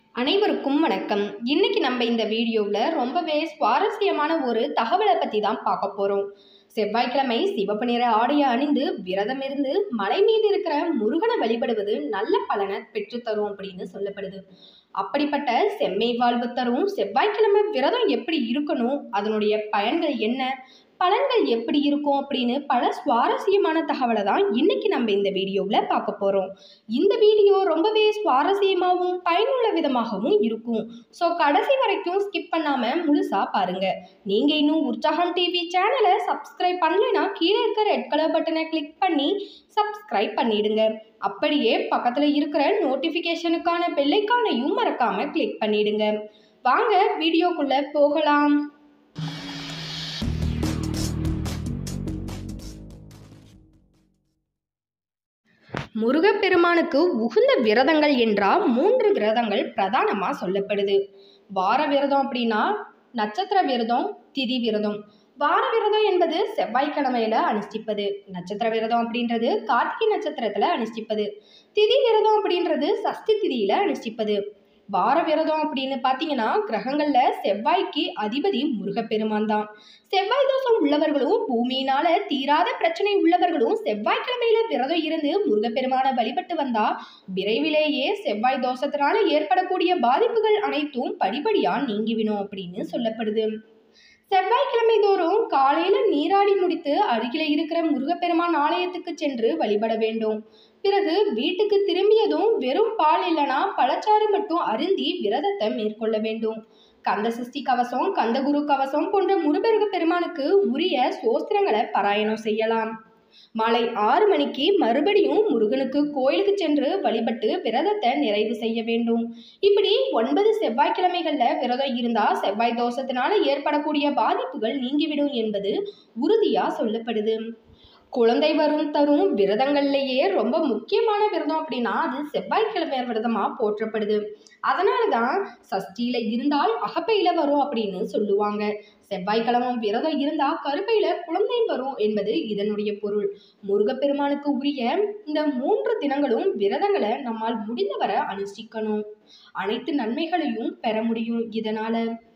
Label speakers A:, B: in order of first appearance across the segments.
A: அனைவருக்கும் வணக்கம் இன்னைக்கு நம்ம இந்த வீடியோவில் ரொம்பவே சுவாரஸ்யமான ஒரு தகவலை பற்றி தான் பார்க்க போகிறோம் செவ்வாய்க்கிழமை சிவப்பு நிற ஆடையை அணிந்து விரதம் இருந்து மலை மீது இருக்கிற முருகனை வழிபடுவது நல்ல பலனை பெற்றுத்தரும் அப்படின்னு சொல்லப்படுது அப்படிப்பட்ட செம்மை வாழ்வு தரும் செவ்வாய்க்கிழமை விரதம் எப்படி இருக்கணும் அதனுடைய பயன்கள் என்ன பலன்கள் எப்படி இருக்கும் அப்படின்னு பல சுவாரஸ்யமான தகவலை தான் இன்னைக்கு நம்ம இந்த வீடியோவில் பார்க்க போகிறோம் இந்த வீடியோ ரொம்பவே சுவாரஸ்யமாகவும் பயனுள்ள விதமாகவும் இருக்கும் ஸோ கடைசி வரைக்கும் ஸ்கிப் பண்ணாமல் முழுசாக பாருங்க நீங்கள் இன்னும் உற்சாகம் டிவி சேனலை சப்ஸ்கிரைப் பண்ணலைன்னா கீழே இருக்க ரெட் கலர் பட்டனை கிளிக் பண்ணி சப்ஸ்கிரைப் பண்ணிடுங்க அப்படியே பக்கத்தில் இருக்கிற நோட்டிஃபிகேஷனுக்கான பெல்லைக்கானையும் மறக்காமல் கிளிக் பண்ணிடுங்க வாங்க வீடியோக்குள்ளே போகலாம் முருகப்பெருமானுக்கு உகந்த விரதங்கள் என்றால் மூன்று விரதங்கள் பிரதானமாக சொல்லப்படுது வார விரதம் அப்படின்னா நட்சத்திர விரதம் திதி விரதம் வார விரதம் என்பது செவ்வாய்க்கிழமையில அனுஷ்டிப்பது நட்சத்திர விரதம் அப்படின்றது கார்த்திகை நட்சத்திரத்துல அனுஷ்டிப்பது திதி விரதம் அப்படின்றது சஷ்டி திதியில அனுஷ்டிப்பது வார விரதம் அப்படின்னு பார்த்தீங்கன்னா கிரகங்கள்ல செவ்வாய்க்கு அதிபதி முருகப்பெருமான் தான் செவ்வாய் தோஷம் உள்ளவர்களும் பூமியினால தீராத பிரச்சனை உள்ளவர்களும் செவ்வாய்க்கிழமையில விரதம் இருந்து முருகப்பெருமானை வழிபட்டு வந்தா விரைவிலேயே செவ்வாய் தோஷத்தினால ஏற்படக்கூடிய பாதிப்புகள் அனைத்தும் படிப்படியா நீங்கிவிடும் அப்படின்னு சொல்லப்படுது செவ்வாய்க்கிழமை தோறும் காலையில நீராடி முடித்து அருகில இருக்கிற முருகப்பெருமான் ஆலயத்துக்கு சென்று வழிபட வேண்டும் பிறகு வீட்டுக்கு திரும்பியதும் வெறும் பால் இல்லைனா பழச்சாறு மட்டும் அருந்தி விரதத்தை மேற்கொள்ள வேண்டும் கந்த சஷ்டி கவசம் கந்தகுரு கவசம் போன்ற முருகருக பெருமானுக்கு உரிய சோஸ்திரங்களை பாராயணம் செய்யலாம் மாலை ஆறு மணிக்கு மறுபடியும் முருகனுக்கு கோயிலுக்கு சென்று வழிபட்டு விரதத்தை நிறைவு செய்ய வேண்டும் இப்படி ஒன்பது செவ்வாய்க்கிழமைகள்ல விரதம் இருந்தா செவ்வாய் தோஷத்தினால ஏற்படக்கூடிய பாதிப்புகள் நீங்கிவிடும் என்பது உறுதியா சொல்லப்படுது குழந்தை வரும் தரும் விரதங்கள்லேயே ரொம்ப முக்கியமான விரதம் அப்படின்னா அது செவ்வாய்க்கிழமை விரதமாக போற்றப்படுது அதனால தான் சஷ்டியில் இருந்தால் அகப்பையில் வரும் அப்படின்னு சொல்லுவாங்க செவ்வாய்க்கிழமை விரதம் இருந்தால் கருப்பையில் குழந்தை வரும் என்பது இதனுடைய பொருள் முருகப்பெருமானுக்கு உரிய இந்த மூன்று தினங்களும் விரதங்களை நம்மால் முடிந்தவரை அனுஷ்டிக்கணும் அனைத்து நன்மைகளையும் பெற முடியும் இதனால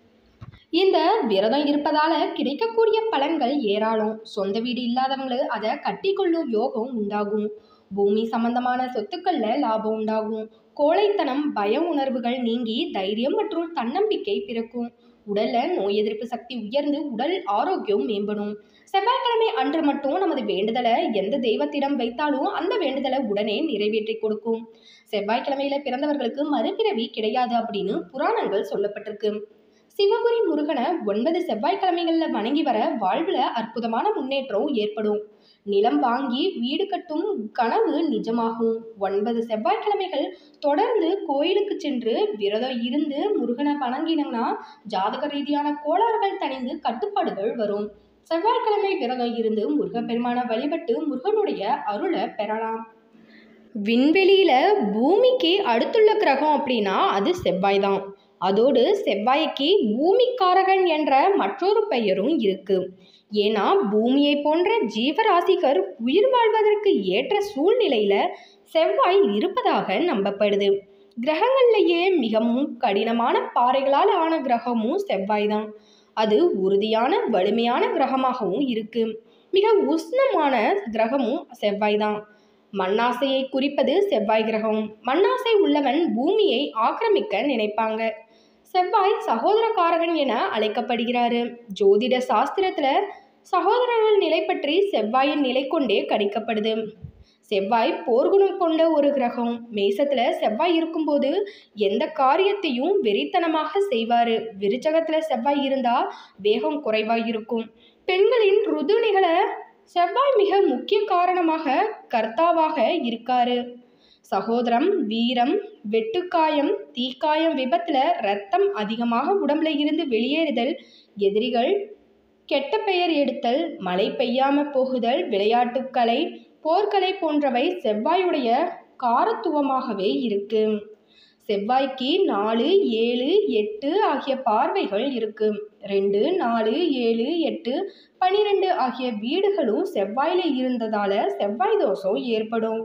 A: இந்த விரதம் இருப்பதால கிடைக்கக்கூடிய பலன்கள் ஏராளம் சொந்த வீடு இல்லாதவங்களு அதை கட்டிக்கொள்ளும் யோகம் உண்டாகும் பூமி சம்பந்தமான சொத்துக்கள்ல லாபம் உண்டாகும் கோழைத்தனம் பய உணர்வுகள் நீங்கி தைரியம் மற்றும் தன்னம்பிக்கை பிறக்கும் உடல்ல நோய் எதிர்ப்பு சக்தி உயர்ந்து உடல் ஆரோக்கியம் மேம்படும் செவ்வாய்க்கிழமை அன்று மட்டும் நமது வேண்டுதலை எந்த தெய்வத்திடம் வைத்தாலும் அந்த வேண்டுதலை உடனே நிறைவேற்றி கொடுக்கும் செவ்வாய்க்கிழமையில பிறந்தவர்களுக்கு மறுபிறவி கிடையாது அப்படின்னு புராணங்கள் சொல்லப்பட்டிருக்கு சிவபுரி முருகனை ஒன்பது செவ்வாய்க்கிழமைகளில் வணங்கி வர வாழ்வில் அற்புதமான முன்னேற்றம் ஏற்படும் நிலம் வாங்கி வீடு கட்டும் கனவு நிஜமாகும் ஒன்பது செவ்வாய்க்கிழமைகள் தொடர்ந்து கோயிலுக்கு சென்று விரதம் இருந்து முருகனை வணங்கினோம்னா ஜாதக ரீதியான கோளாறுகள் தணிந்து கட்டுப்பாடுகள் வரும் செவ்வாய்க்கிழமை விரதம் இருந்து முருகப்பெருமானை வழிபட்டு முருகனுடைய அருளை பெறலாம் விண்வெளியில பூமிக்கு அடுத்துள்ள கிரகம் அப்படின்னா அது செவ்வாய் தான் அதோடு செவ்வாய்க்கு பூமிக்காரகன் என்ற மற்றொரு பெயரும் இருக்கு ஏன்னா பூமியை போன்ற ஜீவராசிகர் உயிர் வாழ்வதற்கு ஏற்ற சூழ்நிலையில செவ்வாய் இருப்பதாக நம்பப்படுது கிரகங்கள்லேயே மிகவும் கடினமான பாறைகளால் ஆன கிரகமும் செவ்வாய் தான் அது உறுதியான வலிமையான கிரகமாகவும் இருக்கு மிக உஷ்ணமான கிரகமும் செவ்வாய் தான் மண்ணாசையை குறிப்பது செவ்வாய் கிரகம் மண்ணாசை உள்ளவன் பூமியை ஆக்கிரமிக்க நினைப்பாங்க செவ்வாய் சகோதரக்காரகன் என அழைக்கப்படுகிறாரு ஜோதிட சாஸ்திரத்துல சகோதரர்கள் நிலை பற்றி செவ்வாயின் நிலை கொண்டே கணிக்கப்படுது செவ்வாய் போர்க்குணம் கொண்ட ஒரு கிரகம் மேசத்துல செவ்வாய் இருக்கும்போது எந்த காரியத்தையும் வெறித்தனமாக செய்வாரு விருச்சகத்துல செவ்வாய் இருந்தா வேகம் குறைவாய் இருக்கும் பெண்களின் ருதுணிகளை செவ்வாய் மிக முக்கிய காரணமாக கர்த்தாவாக இருக்காரு சகோதரம் வீரம் வெட்டுக்காயம் தீக்காயம் விபத்துல ரத்தம் அதிகமாக உடம்புல இருந்து வெளியேறுதல் எதிரிகள் கெட்ட பெயர் எடுத்தல் மழை பெய்யாம போகுதல் விளையாட்டுக்கலை போர்க்கலை போன்றவை செவ்வாயுடைய காரத்துவமாகவே இருக்கு செவ்வாய்க்கு நாலு ஏழு எட்டு ஆகிய பார்வைகள் இருக்கு ரெண்டு நாலு ஏழு எட்டு பனிரெண்டு ஆகிய வீடுகளும் செவ்வாயில இருந்ததால செவ்வாய் தோஷம் ஏற்படும்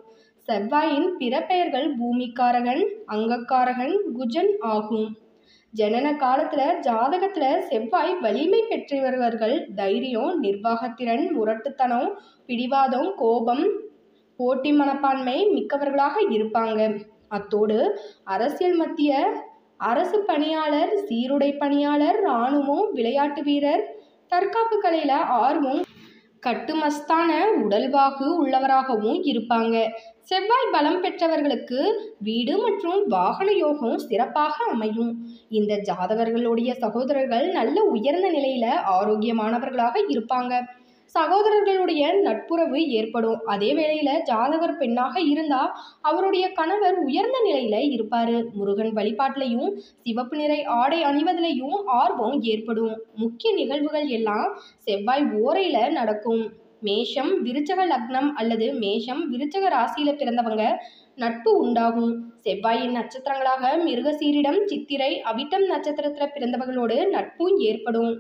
A: செவ்வாயின் பிற பெயர்கள் பூமிக்காரகன் அங்கக்காரகன் குஜன் ஆகும் ஜனன காலத்துல ஜாதகத்துல செவ்வாய் வலிமை பெற்றவர்கள் தைரியம் நிர்வாகத்திறன் முரட்டுத்தனம் பிடிவாதம் கோபம் போட்டி மனப்பான்மை மிக்கவர்களாக இருப்பாங்க அத்தோடு அரசியல் மத்திய அரசு பணியாளர் சீருடை பணியாளர் இராணுவம் விளையாட்டு வீரர் தற்காப்பு கலையில ஆர்வம் கட்டுமஸ்தான உடல்வாகு உள்ளவராகவும் இருப்பாங்க செவ்வாய் பலம் பெற்றவர்களுக்கு வீடு மற்றும் வாகன யோகம் சிறப்பாக அமையும் இந்த ஜாதகர்களுடைய சகோதரர்கள் நல்ல உயர்ந்த நிலையில ஆரோக்கியமானவர்களாக இருப்பாங்க சகோதரர்களுடைய நட்புறவு ஏற்படும் அதே வேளையில ஜாதகர் பெண்ணாக இருந்தா அவருடைய கணவர் உயர்ந்த நிலையில இருப்பாரு முருகன் வழிபாட்டிலையும் சிவப்பு நிறை ஆடை அணிவதிலையும் ஆர்வம் ஏற்படும் முக்கிய நிகழ்வுகள் எல்லாம் செவ்வாய் ஓரையில நடக்கும் மேஷம் விருச்சக லக்னம் அல்லது மேஷம் விருச்சக ராசியில பிறந்தவங்க நட்பு உண்டாகும் செவ்வாயின் நட்சத்திரங்களாக மிருகசீரிடம் சித்திரை அவிட்டம் நட்சத்திரத்துல பிறந்தவர்களோடு நட்பும் ஏற்படும்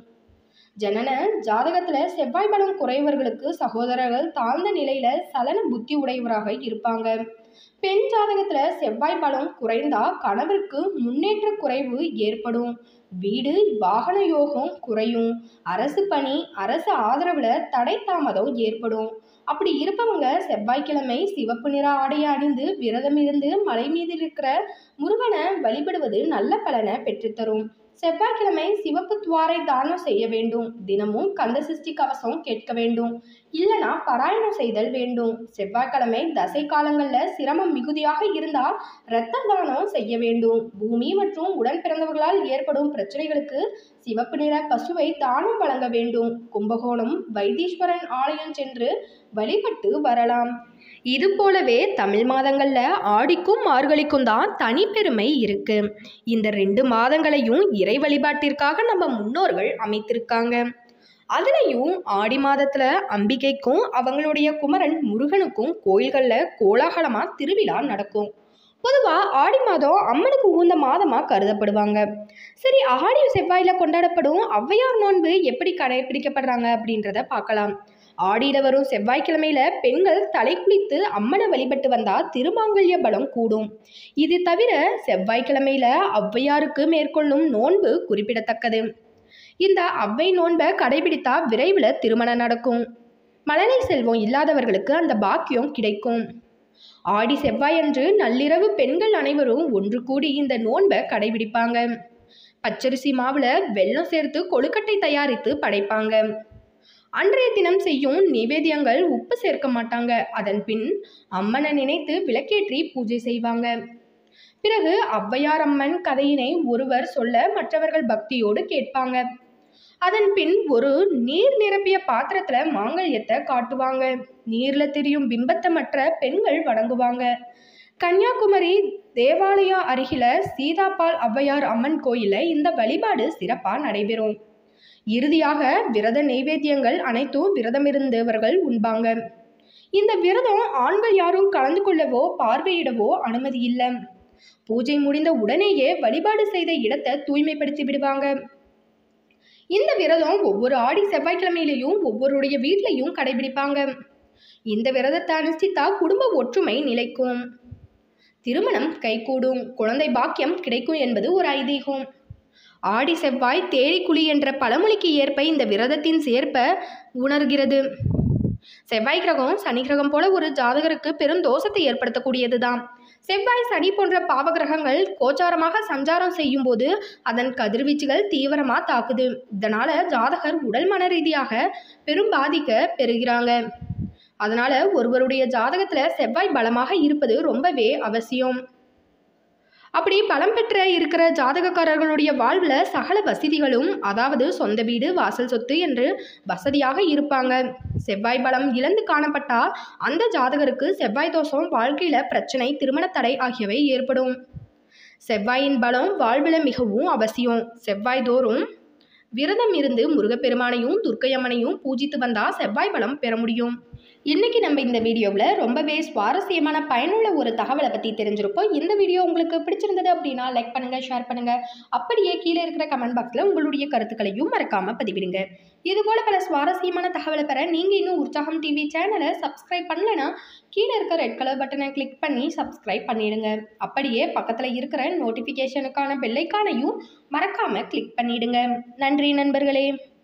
A: ஜனன ஜாதகத்துல செவ்வாய் பலம் குறைவர்களுக்கு சகோதரர்கள் தாழ்ந்த நிலையில சலன புத்தி உடையவராக இருப்பாங்க பெண் ஜாதகத்துல செவ்வாய் பலம் குறைந்தா கணவருக்கு முன்னேற்ற குறைவு ஏற்படும் வீடு வாகன யோகம் குறையும் அரசு பணி அரசு ஆதரவுல தடை தாமதம் ஏற்படும் அப்படி இருப்பவங்க செவ்வாய்க்கிழமை சிவப்பு நிற ஆடையை அணிந்து விரதம் இருந்து மலை மீது இருக்கிற முருகனை வழிபடுவது நல்ல பலனை பெற்றுத்தரும் செவ்வாய்க்கிழமை சிவப்பு துவாரை தானம் செய்ய வேண்டும் தினமும் கந்த சிருஷ்டி கவசம் கேட்க வேண்டும் இல்லனா பாராயணம் செய்தல் வேண்டும் செவ்வாய்க்கிழமை தசை காலங்கள்ல சிரமம் மிகுதியாக இருந்தா இரத்த தானம் செய்ய வேண்டும் பூமி மற்றும் உடன் பிறந்தவர்களால் ஏற்படும் பிரச்சனைகளுக்கு சிவப்பு நிற பசுவை தானம் வழங்க வேண்டும் கும்பகோணம் வைத்தீஸ்வரன் ஆலயம் சென்று வழிபட்டு வரலாம் இது போலவே தமிழ் மாதங்கள்ல ஆடிக்கும் மார்கழிக்கும் தான் தனிப்பெருமை இருக்கு இந்த ரெண்டு மாதங்களையும் இறை வழிபாட்டிற்காக நம்ம முன்னோர்கள் அமைத்திருக்காங்க அதுலேயும் ஆடி மாதத்துல அம்பிகைக்கும் அவங்களுடைய குமரன் முருகனுக்கும் கோயில்கள்ல கோலாகலமா திருவிழா நடக்கும் பொதுவா ஆடி மாதம் அம்மனுக்கு உகந்த மாதமா கருதப்படுவாங்க சரி ஆடி செவ்வாயில கொண்டாடப்படும் ஔவையார் நோன்பு எப்படி கடைபிடிக்கப்படுறாங்க அப்படின்றத பார்க்கலாம் ஆடியில வரும் செவ்வாய்க்கிழமையில பெண்கள் தலை குளித்து அம்மனை வழிபட்டு வந்தா திருமாங்கல்ய பலம் கூடும் இது தவிர செவ்வாய்க்கிழமையில ஔவையாருக்கு மேற்கொள்ளும் நோன்பு குறிப்பிடத்தக்கது இந்த அவ்வை நோன்பை கடைபிடித்தா விரைவில் திருமணம் நடக்கும் மழலை செல்வம் இல்லாதவர்களுக்கு அந்த பாக்கியம் கிடைக்கும் ஆடி செவ்வாயன்று நள்ளிரவு பெண்கள் அனைவரும் ஒன்று கூடி இந்த நோன்பை கடைபிடிப்பாங்க பச்சரிசி மாவுல வெல்லம் சேர்த்து கொழுக்கட்டை தயாரித்து படைப்பாங்க அன்றைய தினம் செய்யும் நிவேதியங்கள் உப்பு சேர்க்க மாட்டாங்க அதன் பின் அம்மனை நினைத்து விளக்கேற்றி பூஜை செய்வாங்க பிறகு ஔவையார் அம்மன் கதையினை ஒருவர் சொல்ல மற்றவர்கள் பக்தியோடு கேட்பாங்க அதன் பின் ஒரு நீர் நிரப்பிய பாத்திரத்துல மாங்கல்யத்தை காட்டுவாங்க நீர்ல தெரியும் பிம்பத்தை மற்ற பெண்கள் வணங்குவாங்க கன்னியாகுமரி தேவாலயம் அருகில சீதாபால் ஔவையார் அம்மன் கோயில இந்த வழிபாடு சிறப்பா நடைபெறும் இறுதியாக விரத நைவேத்தியங்கள் அனைத்தும் விரதமிருந்தவர்கள் உண்பாங்க இந்த விரதம் ஆண்கள் யாரும் கலந்து கொள்ளவோ பார்வையிடவோ அனுமதி இல்லை பூஜை முடிந்த உடனேயே வழிபாடு செய்த இடத்தை தூய்மைப்படுத்தி விடுவாங்க இந்த விரதம் ஒவ்வொரு ஆடி செவ்வாய்க்கிழமையிலையும் ஒவ்வொருடைய வீட்லையும் கடைபிடிப்பாங்க இந்த விரதத்தை அனுஷ்டித்தா குடும்ப ஒற்றுமை நிலைக்கும் திருமணம் கைகூடும் குழந்தை பாக்கியம் கிடைக்கும் என்பது ஒரு ஐதீகம் ஆடி செவ்வாய் தேடிக்குழி என்ற பழமொழிக்கு ஏற்ப இந்த விரதத்தின் சேர்ப்ப உணர்கிறது செவ்வாய் கிரகம் சனி கிரகம் போல ஒரு ஜாதகருக்கு பெரும் தோஷத்தை ஏற்படுத்தக்கூடியதுதான் செவ்வாய் சனி போன்ற பாவகிரகங்கள் கோச்சாரமாக சஞ்சாரம் செய்யும் போது அதன் கதிர்வீச்சுகள் தீவிரமாக தாக்குது இதனால ஜாதகர் உடல் மன ரீதியாக பெரும் பாதிக்க பெறுகிறாங்க அதனால ஒருவருடைய ஜாதகத்துல செவ்வாய் பலமாக இருப்பது ரொம்பவே அவசியம் அப்படி பலம் பெற்ற இருக்கிற ஜாதகக்காரர்களுடைய வாழ்வில் சகல வசதிகளும் அதாவது சொந்த வீடு வாசல் சொத்து என்று வசதியாக இருப்பாங்க செவ்வாய் பலம் இழந்து காணப்பட்டா அந்த ஜாதகருக்கு செவ்வாய் தோஷம் வாழ்க்கையில பிரச்சனை திருமண தடை ஆகியவை ஏற்படும் செவ்வாயின் பலம் வாழ்வில் மிகவும் அவசியம் செவ்வாய் தோறும் விரதம் இருந்து முருகப்பெருமானையும் துர்க்கையம்மனையும் பூஜித்து வந்தா செவ்வாய் பலம் பெற முடியும் இன்றைக்கி நம்ம இந்த வீடியோவில் ரொம்பவே சுவாரஸ்யமான பயனுள்ள ஒரு தகவலை பற்றி தெரிஞ்சிருப்போம் இந்த வீடியோ உங்களுக்கு பிடிச்சிருந்தது அப்படின்னா லைக் பண்ணுங்கள் ஷேர் பண்ணுங்கள் அப்படியே கீழே இருக்கிற கமெண்ட் பாக்ஸில் உங்களுடைய கருத்துக்களையும் மறக்காமல் பதிவிடுங்க இதுபோல் பல சுவாரஸ்யமான தகவலை பெற நீங்கள் இன்னும் உற்சாகம் டிவி சேனலை சப்ஸ்கிரைப் பண்ணலைன்னா கீழே இருக்க ரெட் கலர் பட்டனை கிளிக் பண்ணி சப்ஸ்கிரைப் பண்ணிடுங்க அப்படியே பக்கத்தில் இருக்கிற நோட்டிஃபிகேஷனுக்கான பெல்லைக்கானையும் மறக்காமல் கிளிக் பண்ணிடுங்க நன்றி நண்பர்களே